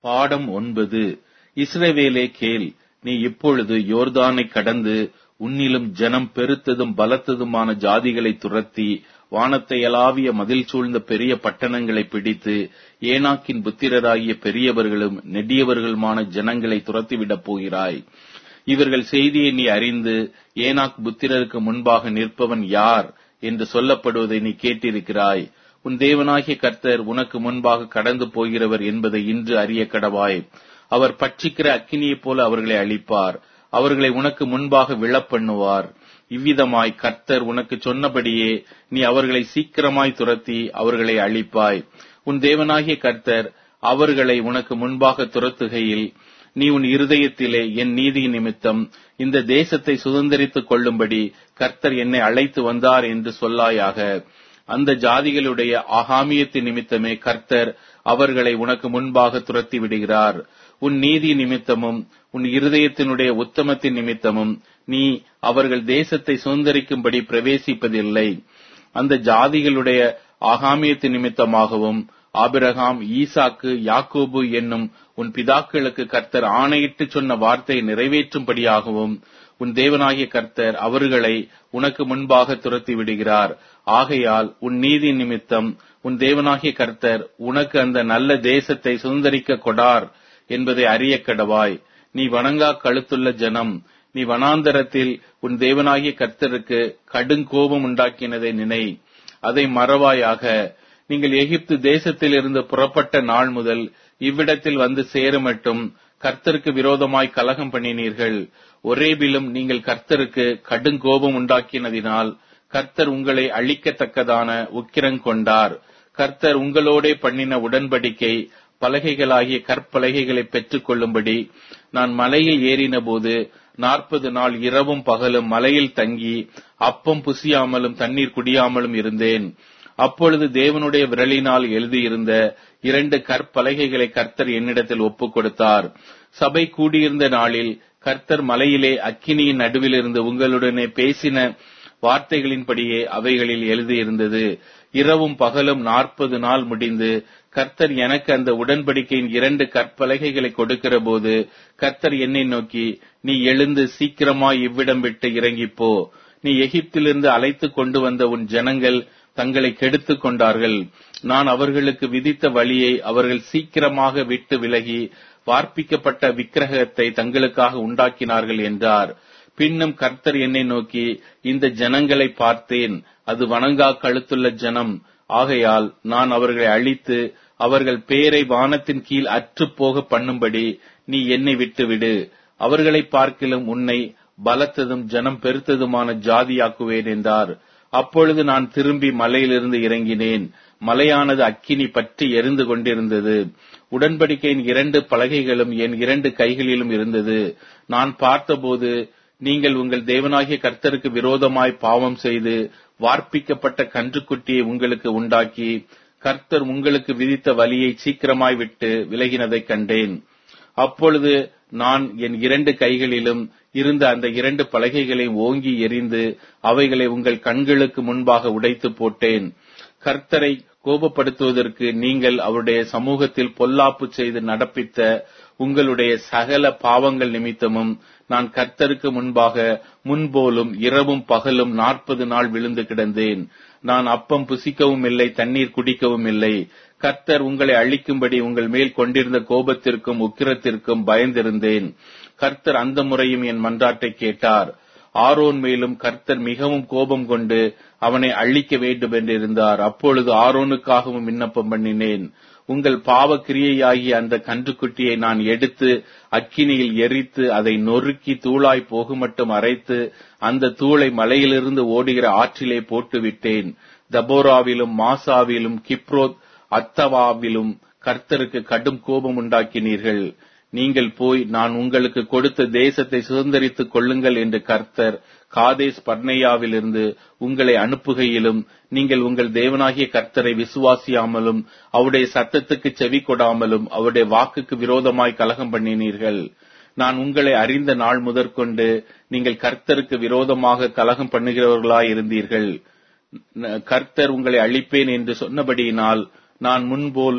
பாடம் ஒன்பது இஸ்ரவேலே கேள் நீ இப்பொழுது யோர்தானை கடந்து உன்னிலும் ஜனம் பெருத்ததும் பலத்ததுமான ஜாதிகளை துரத்தி வானத்தை அளாவிய மதில் சூழ்ந்த பெரிய பட்டணங்களை பிடித்து ஏனாக்கின் புத்திரராகிய பெரியவர்களும் நெடியவர்களுமான ஜனங்களை துரத்திவிடப் போகிறாய் இவர்கள் செய்தியை நீ அறிந்து ஏனாக் புத்திரருக்கு முன்பாக நிற்பவன் யார் என்று சொல்லப்படுவதை நீ கேட்டிருக்கிறாய் உன் தேவனாகிய கர்த்தர் உனக்கு முன்பாக கடந்து போகிறவர் என்பதை இன்று அறிய கடவாய் அவர் பட்சிக்கிற அக்கினியைப் போல அவர்களை அழிப்பார் அவர்களை உனக்கு முன்பாக விழப்பண்ணுவார் இவ்விதமாய் கர்த்தர் உனக்கு சொன்னபடியே நீ அவர்களை சீக்கிரமாய் துரத்தி அவர்களை அழிப்பாய் உன் தேவனாகிய கர்த்தர் அவர்களை உனக்கு முன்பாக துரத்துகையில் நீ உன் இருதயத்திலே என் நீதி நிமித்தம் இந்த தேசத்தை சுதந்திரித்துக் கொள்ளும்படி கர்த்தர் என்னை அழைத்து வந்தார் என்று சொல்லாயாக அந்த ஜாதிகளுடைய ஆகாமியத்து நிமித்தமே கர்த்தர் அவர்களை உனக்கு முன்பாக துரத்தி விடுகிறார் உன் நீதி நிமித்தமும் உன் இருதயத்தினுடைய உத்தமத்தின் நிமித்தமும் நீ அவர்கள் தேசத்தை சுதந்திரிக்கும்படி பிரவேசிப்பதில்லை அந்த ஜாதிகளுடைய ஆகாமியத்து நிமித்தமாகவும் ஆபிரகாம் ஈசாக்கு யாக்கோபு என்னும் உன் பிதாக்களுக்கு கர்த்தர் ஆணையிட்டு சொன்ன வார்த்தை நிறைவேற்றும்படியாகவும் உன் தேவனாகிய கர்த்தர் அவர்களை உனக்கு முன்பாக துரத்தி விடுகிறார் ஆகையால் உன் நீதி நிமித்தம் உன் தேவனாகிய கர்த்தர் உனக்கு அந்த நல்ல தேசத்தை சுதந்திரிக்க கொடார் என்பதை அறிய கடவாய் நீ வணங்கா கழுத்துள்ள ஜனம் நீ வனாந்தரத்தில் உன் தேவனாகிய கர்த்தருக்கு கடுங்கோபம் உண்டாக்கினதை நினை அதை மறவாயாக நீங்கள் எகிப்து தேசத்தில் இருந்து புறப்பட்ட நாள் முதல் இவ்விடத்தில் வந்து சேருமட்டும் கர்த்தருக்கு விரோதமாய் கலகம் பண்ணினீர்கள் ஒரேபிலும் நீங்கள் கர்த்தருக்கு கடுங்கோபம் உண்டாக்கினதினால் கர்த்தர் உங்களை அழிக்கத்தக்கதான உக்கிரங்கொண்டார் கர்த்தர் உங்களோடே பண்ணின உடன்படிக்கை பலகைகளாகிய கற்பலகைகளை பெற்றுக் கொள்ளும்படி நான் மலையில் ஏறின போது நாற்பது நாள் இரவும் பகலும் மலையில் தங்கி அப்பம் புசியாமலும் தண்ணீர் குடியாமலும் இருந்தேன் அப்பொழுது தேவனுடைய விரலினால் எழுதியிருந்த இரண்டு கற்பலகைகளை கர்த்தர் என்னிடத்தில் ஒப்புக் கொடுத்தார் சபை கூடியிருந்த நாளில் கர்த்தர் மலையிலே அக்கினியின் நடுவிலிருந்து உங்களுடனே பேசின வார்த்தைகளின்படியே அவைகளில் எழுதியிருந்தது இரவும் பகலும் நாற்பது நாள் முடிந்து கர்த்தர் எனக்கு அந்த உடன்படிக்கையின் இரண்டு கற்பலகைகளை கொடுக்கிற போது கர்த்தர் என்னை நோக்கி நீ எழுந்து சீக்கிரமாய் இவ்விடம் விட்டு இறங்கிப்போ நீ எகிப்திலிருந்து அழைத்து கொண்டு வந்த உன் ஜனங்கள் தங்களை கெடுத்துக் கொண்டார்கள் நான் அவர்களுக்கு விதித்த வழியை அவர்கள் சீக்கிரமாக விட்டு விலகி வார்ப்பிக்கப்பட்ட விக்கிரகத்தை தங்களுக்காக உண்டாக்கினார்கள் என்றார் பின்னும் கர்த்தர் என்னை நோக்கி இந்த ஜனங்களை பார்த்தேன் அது வணங்கா கழுத்துள்ள ஜனம் ஆகையால் நான் அவர்களை அழித்து அவர்கள் பேரை வானத்தின் கீழ் அற்று போக பண்ணும்படி நீ என்னை விட்டுவிடு அவர்களை பார்க்கிலும் உன்னை பலத்ததும் ஜனம் பெருத்ததுமான ஜாதியாக்குவேன் என்றார் அப்பொழுது நான் திரும்பி மலையிலிருந்து இறங்கினேன் மலையானது அக்கினி பற்றி எரிந்து கொண்டிருந்தது உடன்படிக்கையின் இரண்டு பலகைகளும் என் இரண்டு கைகளிலும் இருந்தது நான் பார்த்தபோது நீங்கள் உங்கள் தேவனாகிய கர்த்தருக்கு விரோதமாய் பாவம் செய்து வார்ப்பிக்கப்பட்ட கன்றுக்குட்டியை உங்களுக்கு உண்டாக்கி கர்த்தர் உங்களுக்கு விதித்த வலியை சீக்கிரமாய் விட்டு விலகினதைக் கண்டேன் அப்பொழுது நான் என் இரண்டு கைகளிலும் இருந்த அந்த இரண்டு பலகைகளை ஓங்கி எரிந்து அவைகளை உங்கள் கண்களுக்கு முன்பாக உடைத்து போட்டேன் கர்த்தரை கோபப்படுத்துவதற்கு நீங்கள் அவருடைய சமூகத்தில் பொல்லாப்பு செய்து நடப்பித்த உங்களுடைய சகல பாவங்கள் நிமித்தமும் நான் கர்த்தருக்கு முன்பாக முன்போலும் இரவும் பகலும் நாற்பது நாள் விழுந்து கிடந்தேன் நான் அப்பம் புசிக்கவும் இல்லை தண்ணீர் குடிக்கவும் இல்லை கர்த்தர் உங்களை அழிக்கும்படி உங்கள் மேல் கொண்டிருந்த கோபத்திற்கும் உக்கிரத்திற்கும் பயந்திருந்தேன் கர்த்தர் அந்த முறையும் என் மன்றாட்டை கேட்டார் ஆரோன் மேலும் கர்த்தர் மிகவும் கோபம் கொண்டு அவனை அழிக்க வேண்டும் என்றிருந்தார் அப்பொழுது ஆரோனுக்காகவும் விண்ணப்பம் பண்ணினேன் உங்கள் பாவ கிரியையாகிய அந்த கன்றுக்குட்டியை நான் எடுத்து அக்கினியில் எரித்து அதை நொறுக்கி தூளாய் போகுமட்டும் அரைத்து அந்த தூளை மலையிலிருந்து ஓடுகிற ஆற்றிலே போட்டு விட்டேன் தபோராவிலும் மாசாவிலும் கிப்ரோத் அத்தவாவிலும் கர்த்தருக்கு கடும் கோபம் உண்டாக்கினீர்கள் நீங்கள் போய் நான் உங்களுக்கு கொடுத்த தேசத்தை சுதந்திரித்துக் கொள்ளுங்கள் என்று கர்த்தர் காதேஸ் பர்னேயாவிலிருந்து உங்களை அனுப்புகையிலும் நீங்கள் உங்கள் தேவனாகிய கர்த்தரை விசுவாசியாமலும் அவருடைய சத்தத்துக்கு செவி கொடாமலும் அவருடைய வாக்குக்கு விரோதமாய் கலகம் பண்ணினீர்கள் நான் உங்களை அறிந்த நாள் முதற்கொண்டு நீங்கள் கர்த்தருக்கு விரோதமாக கலகம் பண்ணுகிறவர்களாய் இருந்தீர்கள் கர்த்தர் உங்களை அழிப்பேன் என்று சொன்னபடியினால் நான் முன்போல்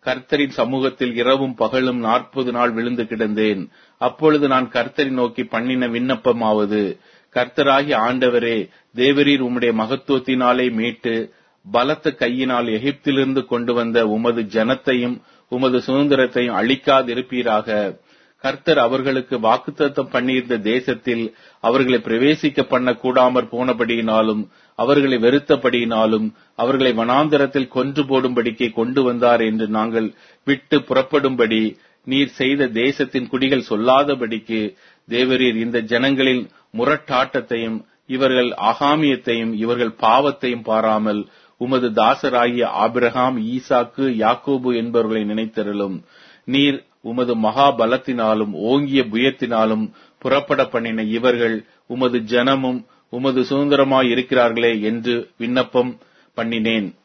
கர்த்தரின் சமூகத்தில் இரவும் பகலும் நாற்பது நாள் விழுந்து கிடந்தேன் அப்பொழுது நான் கர்த்தரை நோக்கி பண்ணின விண்ணப்பமாவது கர்த்தராகி ஆண்டவரே தேவரீர் உம்முடைய மகத்துவத்தினாலே மீட்டு பலத்த கையினால் எகிப்திலிருந்து கொண்டு வந்த உமது ஜனத்தையும் உமது சுதந்திரத்தையும் அழிக்காதிருப்பீராக கர்த்தர் அவர்களுக்கு வாக்குத்தத்தம் பண்ணியிருந்த தேசத்தில் அவர்களை பிரவேசிக்க பண்ண கூடாமற் போனபடியினாலும் அவர்களை வெறுத்தபடியினாலும் அவர்களை வனாந்தரத்தில் கொன்று போடும்படிக்கு கொண்டு வந்தார் என்று நாங்கள் விட்டு புறப்படும்படி நீர் செய்த தேசத்தின் குடிகள் சொல்லாதபடிக்கு தேவரீர் இந்த ஜனங்களின் முரட்டாட்டத்தையும் இவர்கள் அகாமியத்தையும் இவர்கள் பாவத்தையும் பாராமல் உமது தாசராகிய ஆபிரகாம் ஈசாக்கு யாக்கோபு என்பவர்களை நினைத்தருளும் நீர் உமது மகாபலத்தினாலும் ஓங்கிய புயத்தினாலும் புறப்பட பண்ணின இவர்கள் உமது ஜனமும் உமது சுதந்திரமாய் இருக்கிறார்களே என்று விண்ணப்பம் பண்ணினேன்